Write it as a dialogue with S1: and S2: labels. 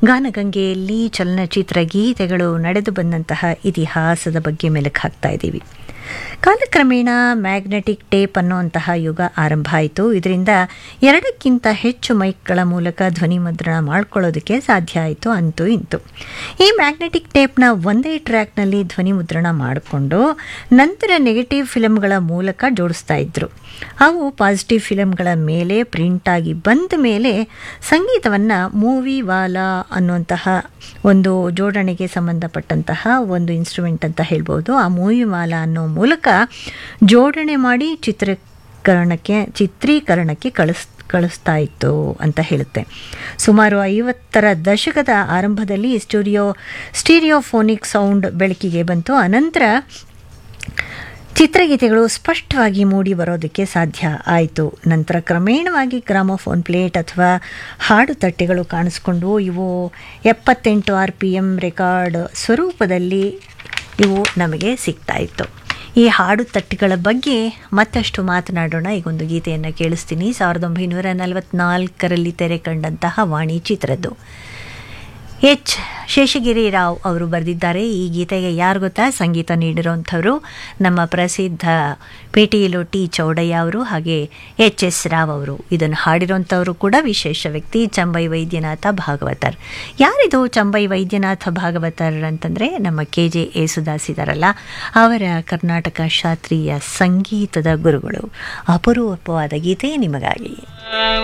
S1: ಗಾನಗಂಗೆಯಲ್ಲಿ ಚಲನಚಿತ್ರ ಗೀತೆಗಳು ನಡೆದು ಬಂದಂತಹ ಇತಿಹಾಸದ ಬಗ್ಗೆ ಮೆಲುಕು ಹಾಕ್ತಾ ಇದ್ದೀವಿ ಕಾಲಕ್ರಮೇಣ ಮ್ಯಾಗ್ನೆಟಿಕ್ ಟೇಪ್ ಅನ್ನುವಂತಹ ಯುಗ ಆರಂಭ ಆಯಿತು ಇದರಿಂದ ಎರಡಕ್ಕಿಂತ ಹೆಚ್ಚು ಮೈಕ್ಗಳ ಮೂಲಕ ಧ್ವನಿ ಮುದ್ರಣ ಮಾಡ್ಕೊಳ್ಳೋದಕ್ಕೆ ಸಾಧ್ಯ ಆಯಿತು ಅಂತೂ ಇಂತು ಈ ಮ್ಯಾಗ್ನೆಟಿಕ್ ಟೇಪ್ನ ಒಂದೇ ಟ್ರ್ಯಾಕ್ನಲ್ಲಿ ಧ್ವನಿ ಮುದ್ರಣ ಮಾಡಿಕೊಂಡು ನಂತರ ನೆಗೆಟಿವ್ ಫಿಲಮ್ಗಳ ಮೂಲಕ ಜೋಡಿಸ್ತಾ ಇದ್ರು ಅವು ಪಾಸಿಟಿವ್ ಫಿಲಮ್ಗಳ ಮೇಲೆ ಪ್ರಿಂಟ್ ಆಗಿ ಬಂದ ಮೇಲೆ ಸಂಗೀತವನ್ನು ಮೂವಿ ವಾಲಾ ಅನ್ನುವಂತಹ ಒಂದು ಜೋಡಣೆಗೆ ಸಂಬಂಧಪಟ್ಟಂತಹ ಒಂದು ಇನ್ಸ್ಟ್ರೂಮೆಂಟ್ ಅಂತ ಹೇಳ್ಬೋದು ಆ ಮೂವಿ ವಾಲಾ ಅನ್ನೋ ಮೂಲಕ ಜೋಡಣೆ ಮಾಡಿ ಚಿತ್ರೀಕರಣಕ್ಕೆ ಚಿತ್ರೀಕರಣಕ್ಕೆ ಕಳಿಸ್ ಕಳಿಸ್ತಾ ಇತ್ತು ಅಂತ ಹೇಳುತ್ತೆ ಸುಮಾರು ಐವತ್ತರ ದಶಕದ ಆರಂಭದಲ್ಲಿ ಸ್ಟುಡಿಯೋ ಸ್ಟೀರಿಯೋಫೋನಿಕ್ ಸೌಂಡ್ ಬೆಳಕಿಗೆ ಬಂತು ಅನಂತರ ಚಿತ್ರಗೀತೆಗಳು ಸ್ಪಷ್ಟವಾಗಿ ಮೂಡಿ ಬರೋದಕ್ಕೆ ಸಾಧ್ಯ ಆಯಿತು ನಂತರ ಕ್ರಮೇಣವಾಗಿ ಗ್ರಾಮೋಫೋನ್ ಪ್ಲೇಟ್ ಅಥವಾ ಹಾಡು ತಟ್ಟೆಗಳು ಕಾಣಿಸ್ಕೊಂಡು ಇವು ಎಪ್ಪತ್ತೆಂಟು ಆರ್ ಪಿ ಎಮ್ ರೆಕಾರ್ಡ್ ಸ್ವರೂಪದಲ್ಲಿ ಇವು ನಮಗೆ ಸಿಗ್ತಾ ಇತ್ತು ಈ ಹಾಡು ತಟ್ಟೆಗಳ ಬಗ್ಗೆ ಮತ್ತಷ್ಟು ಮಾತನಾಡೋಣ ಈಗೊಂದು ಗೀತೆಯನ್ನು ಕೇಳಿಸ್ತೀನಿ ಸಾವಿರದ ಒಂಬೈನೂರ ನಲವತ್ನಾಲ್ಕರಲ್ಲಿ ತೆರೆ ಕಂಡಂತಹ ವಾಣಿ ಚಿತ್ರದ್ದು ಎಚ್ ಶೇಷಗಿರಿ ರಾವ್ ಅವರು ಬರೆದಿದ್ದಾರೆ ಈ ಗೀತೆಗೆ ಯಾರು ಗೊತ್ತಾ ಸಂಗೀತ ನೀಡಿರೋಂಥವರು ನಮ್ಮ ಪ್ರಸಿದ್ಧ ಪೇಟೆಯಲು ಟಿ ಚೌಡಯ್ಯ ಅವರು ಹಾಗೆ ಎಚ್ ಎಸ್ ರಾವ್ ಅವರು ಇದನ್ನು ಹಾಡಿರೋಂಥವರು ಕೂಡ ವಿಶೇಷ ವ್ಯಕ್ತಿ ಚಂಬೈ ವೈದ್ಯನಾಥ ಭಾಗವತರ್ ಯಾರಿದು ಚಂಬೈ ವೈದ್ಯನಾಥ ಭಾಗವತರ್ ಅಂತಂದರೆ ನಮ್ಮ ಕೆ ಜೆ ಯೇಸುದಾಸ್ ಇದಾರಲ್ಲ ಅವರ ಕರ್ನಾಟಕ ಶಾಸ್ತ್ರೀಯ ಸಂಗೀತದ ಗುರುಗಳು ಅಪರೂಪವಾದ ಗೀತೆ ನಿಮಗಾಗಿ